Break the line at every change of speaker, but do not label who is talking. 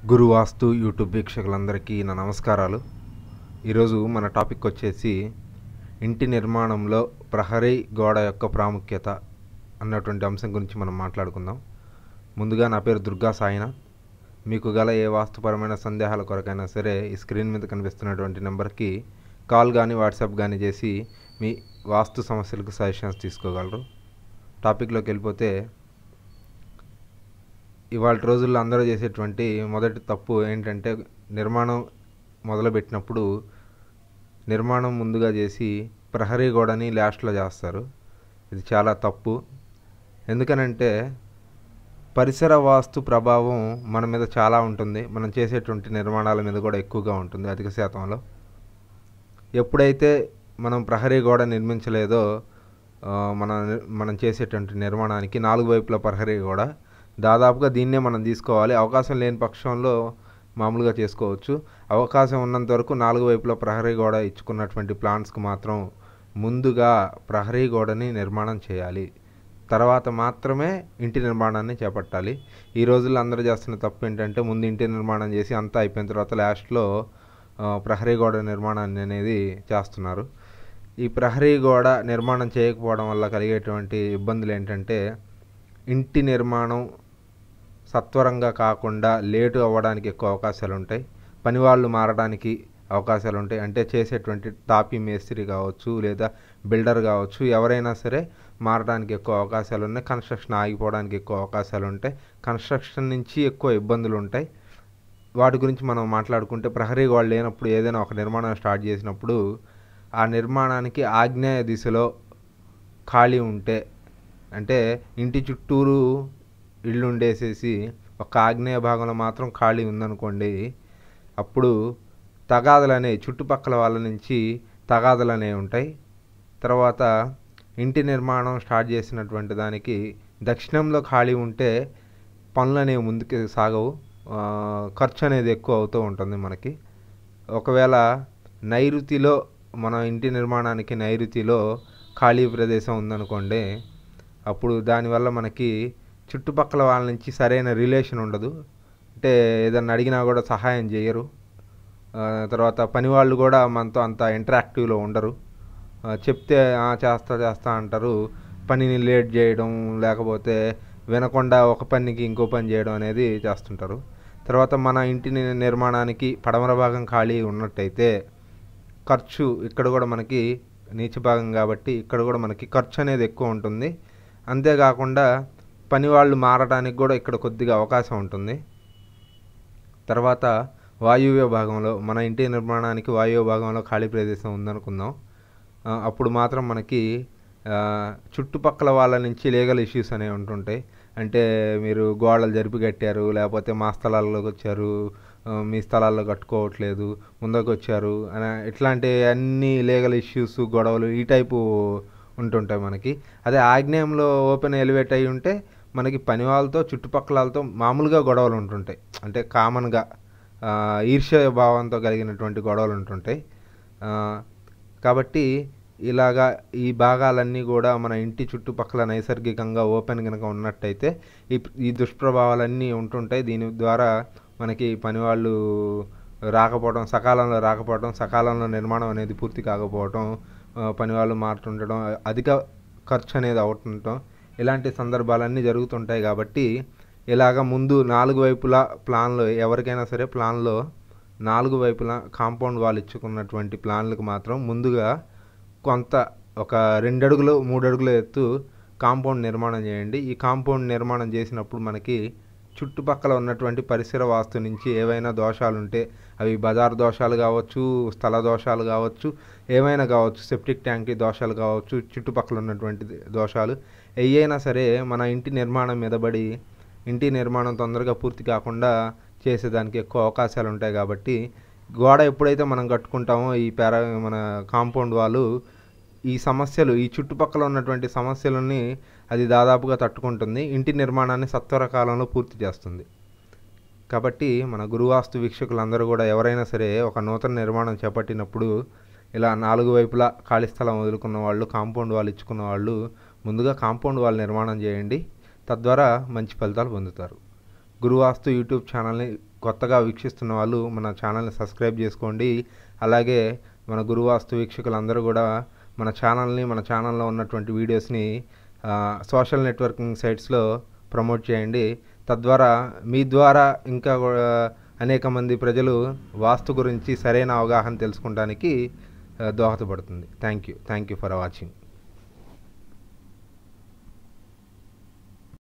గురువాస్తు YouTube వీక్షకులందరికీ నా నమస్కారాలు ఈరోజు మన టాపిక్ వచ్చేసి ఇంటి నిర్మాణంలో ప్రహరీ గోడ యొక్క ప్రాముఖ్యత అన్నటువంటి అంశం గురించి మనం మాట్లాడుకుందాం ముందుగా నా పేరు దుర్గా సాయినాథ్ మీకు గల ఏ వాస్తుపరమైన సందేహాల కొరకైనా సరే ఈ స్క్రీన్ మీద కనిపిస్తున్నటువంటి నెంబర్కి కాల్ కానీ వాట్సాప్ కానీ చేసి మీ వాస్తు సమస్యలకు సజెషన్స్ తీసుకోగలరు టాపిక్లోకి వెళ్ళిపోతే ఇవాళ రోజుల్లో అందరూ చేసేటువంటి మొదటి తప్పు ఏంటంటే నిర్మాణం మొదలుపెట్టినప్పుడు నిర్మాణం ముందుగా చేసి ప్రహరీ గోడని లాస్ట్లో చేస్తారు ఇది చాలా తప్పు ఎందుకనంటే పరిసర వాస్తు ప్రభావం మన మీద చాలా ఉంటుంది మనం చేసేటువంటి నిర్మాణాల మీద కూడా ఎక్కువగా ఉంటుంది అధిక శాతంలో ఎప్పుడైతే మనం ప్రహరీ గోడ నిర్మించలేదో ఆ, మన మనం చేసేటువంటి నిర్మాణానికి నాలుగు వైపుల ప్రహరీ గోడ దాదాపుగా దీన్నే మనం తీసుకోవాలి అవకాశం లేని పక్షంలో మామూలుగా చేసుకోవచ్చు అవకాశం ఉన్నంత వరకు నాలుగు వైపుల ప్రహరీ గోడ ఇచ్చుకున్నటువంటి ప్లాంట్స్కి మాత్రం ముందుగా ప్రహరీ గోడని నిర్మాణం చేయాలి తర్వాత మాత్రమే ఇంటి నిర్మాణాన్ని చేపట్టాలి ఈ రోజుల్లో అందరూ చేస్తున్న తప్పు ఏంటంటే ముందు ఇంటి నిర్మాణం చేసి అంతా అయిపోయిన తర్వాత లాస్ట్లో ఆ, ప్రహరీ గోడ నిర్మాణాన్ని అనేది చేస్తున్నారు ఈ ప్రహరీ గోడ నిర్మాణం చేయకపోవడం వల్ల కలిగేటువంటి ఇబ్బందులు ఏంటంటే ఇంటి నిర్మాణం సత్వరంగా కాకుండా లేటు అవ్వడానికి ఎక్కువ అవకాశాలు ఉంటాయి పనివాళ్ళు మారడానికి అవకాశాలు ఉంటాయి అంటే చేసేటువంటి తాపీ మేస్త్రి కావచ్చు లేదా బిల్డర్ కావచ్చు ఎవరైనా సరే మారడానికి ఎక్కువ అవకాశాలు ఉన్నాయి కన్స్ట్రక్షన్ ఆగిపోవడానికి ఎక్కువ అవకాశాలు ఉంటాయి కన్స్ట్రక్షన్ నుంచి ఎక్కువ ఇబ్బందులు ఉంటాయి వాటి గురించి మనం మాట్లాడుకుంటే ప్రహరీ గోడ లేనప్పుడు ఏదైనా ఒక నిర్మాణం స్టార్ట్ చేసినప్పుడు ఆ నిర్మాణానికి ఆగ్నేయ దిశలో ఖాళీ ఉంటే అంటే ఇంటి చుట్టూరు ఇల్లు ఉండేసేసి ఒక ఆగ్నేయ భాగంలో మాత్రం ఖాళీ ఉందనుకోండి అప్పుడు తగాదలు అనేవి చుట్టుపక్కల వాళ్ళ నుంచి తగాదలు అనేవి ఉంటాయి తర్వాత ఇంటి నిర్మాణం స్టార్ట్ చేసినటువంటి దానికి దక్షిణంలో ఖాళీ ఉంటే పనులు అనేవి ముందుకు సాగవు ఆ, ఖర్చు అనేది ఎక్కువ అవుతూ ఉంటుంది మనకి ఒకవేళ నైరుతిలో మన ఇంటి నిర్మాణానికి నైరుతిలో ఖాళీ ప్రదేశం ఉందనుకోండి అప్పుడు దానివల్ల మనకి చుట్టుపక్కల వాళ్ళ నుంచి సరైన రిలేషన్ ఉండదు అంటే ఏదన్నా అడిగినా కూడా సహాయం చేయరు ఆ, తర్వాత పని వాళ్ళు కూడా మనతో అంత ఇంటరాక్టివ్లో ఉండరు ఆ, చెప్తే "ఆ, చేస్తా చేస్తా అంటారు పనిని లేట్ చేయడం లేకపోతే వినకుండా ఒక పనికి ఇంకో పని చేయడం అనేది చేస్తుంటారు తర్వాత మన ఇంటి ని- నిర్మాణానికి పడమర భాగం ఖాళీ ఉన్నట్టయితే ఖర్చు ఇక్కడ కూడా మనకి నీచ భాగం కాబట్టి ఇక్కడ కూడా మనకి ఖర్చు అనేది ఎక్కువ ఉంటుంది అంతేకాకుండా పని వాళ్ళు మారడానికి కూడా ఇక్కడ కొద్దిగా అవకాశం ఉంటుంది తర్వాత వాయువ్య భాగంలో మన ఇంటి నిర్మాణానికి వాయువ్య భాగంలో ఖాళీ ప్రదేశం ఉందనుకుందాం ఆ, అప్పుడు మాత్రం మనకి ఆ, చుట్టుపక్కల వాళ్ళ నుంచి లీగల్ ఇష్యూస్ అనేవి ఉంటుంటాయి అంటే మీరు గోడలు జరిపి కట్టారు లేకపోతే మా స్థలాల్లోకి వచ్చారు ఆ, మీ స్థలాల్లో కట్టుకోవట్లేదు ముందుకు వచ్చారు అని ఇట్లాంటి అన్ని లీగల్ ఇష్యూస్ గొడవలు ఈ టైపు ఉంటుంటాయి మనకి అదే ఆగ్నేయంలో ఓపెన్ ఎలివేట్ అయి ఉంటే మనకి పని వాళ్ళతో చుట్టుపక్కల వాళ్ళతో మామూలుగా గొడవలు ఉంటుంటాయి అంటే కామన్గా ఈర్ష్య భావంతో కలిగినటువంటి గొడవలు ఉంటుంటాయి ఆ, కాబట్టి ఇలాగా ఈ భాగాలన్నీ కూడా మన ఇంటి చుట్టుపక్కల నైసర్గికంగా ఓపెన్ కనుక ఉన్నట్టయితే ఈ ఈ దుష్ప్రభావాలన్నీ ఉంటుంటాయి దీని ద్వారా మనకి పనివాళ్ళు రాకపోవడం సకాలంలో రాకపోవడం సకాలంలో నిర్మాణం అనేది పూర్తి కాకపోవడం ఆ, పనివాళ్ళు మారుతుండడం అధిక ఖర్చు అనేది అవుతుండటం ఇలాంటి సందర్భాలన్నీ జరుగుతుంటాయి కాబట్టి ఇలాగ ముందు నాలుగు వైపులా ప్లాన్లో ఎవరికైనా సరే ప్లాన్లో నాలుగు వైపులా కాంపౌండ్ వాళ్ళు ఇచ్చుకున్నటువంటి ప్లాన్లకు మాత్రం ముందుగా కొంత ఒక రెండు అడుగులు మూడు అడుగుల ఎత్తు కాంపౌండ్ నిర్మాణం చేయండి ఈ కాంపౌండ్ నిర్మాణం చేసినప్పుడు మనకి చుట్టుపక్కల ఉన్నటువంటి పరిసర వాస్తు నుంచి ఏవైనా దోషాలు ఉంటే అవి బజార్ దోషాలు కావచ్చు స్థల దోషాలు కావచ్చు ఏమైనా కావచ్చు సెప్టిక్ ట్యాంక్ దోషాలు కావచ్చు చుట్టుపక్కల ఉన్నటువంటి దోషాలు ఏవైనా సరే మన ఇంటి నిర్మాణం మీద పడి ఇంటి నిర్మాణం తొందరగా పూర్తి కాకుండా చేసేదానికి ఎక్కువ అవకాశాలు ఉంటాయి కాబట్టి గోడ ఎప్పుడైతే మనం కట్టుకుంటామో ఈ పారా మన కాంపౌండ్ వాళ్ళు ఈ సమస్యలు ఈ చుట్టుపక్కల ఉన్నటువంటి సమస్యలని అది దాదాపుగా తట్టుకుంటుంది ఇంటి నిర్మాణాన్ని సత్వర కాలంలో పూర్తి చేస్తుంది కాబట్టి మన గురువాస్తు వీక్షకులందరూ కూడా ఎవరైనా సరే ఒక నూతన నిర్మాణం చేపట్టినప్పుడు ఇలా నాలుగు వైపులా ఖాళీ స్థలం వదులుకున్న వాళ్ళు కాంపౌండ్ వాళ్ళు ఇచ్చుకున్న వాళ్ళు ముందుగా కాంపౌండ్ వాళ్ళు నిర్మాణం చేయండి తద్వారా మంచి ఫలితాలు పొందుతారు గురువాస్తు యూట్యూబ్ ఛానల్ని కొత్తగా వీక్షిస్తున్న వాళ్ళు మన ఛానల్ని సబ్స్క్రైబ్ చేసుకోండి అలాగే మన గురువాస్తు వీక్షకులందరూ కూడా మన ఛానల్ని మన ఛానల్లో ఉన్నటువంటి వీడియోస్ని ఆ, సోషల్ నెట్వర్కింగ్ సైట్స్లో ప్రమోట్ చేయండి తద్వారా మీ ద్వారా ఇంకా కూడా అనేక మంది ప్రజలు వాస్తు గురించి సరైన అవగాహన తెలుసుకోవడానికి ఆ, దోహదపడుతుంది thank you thank you for watching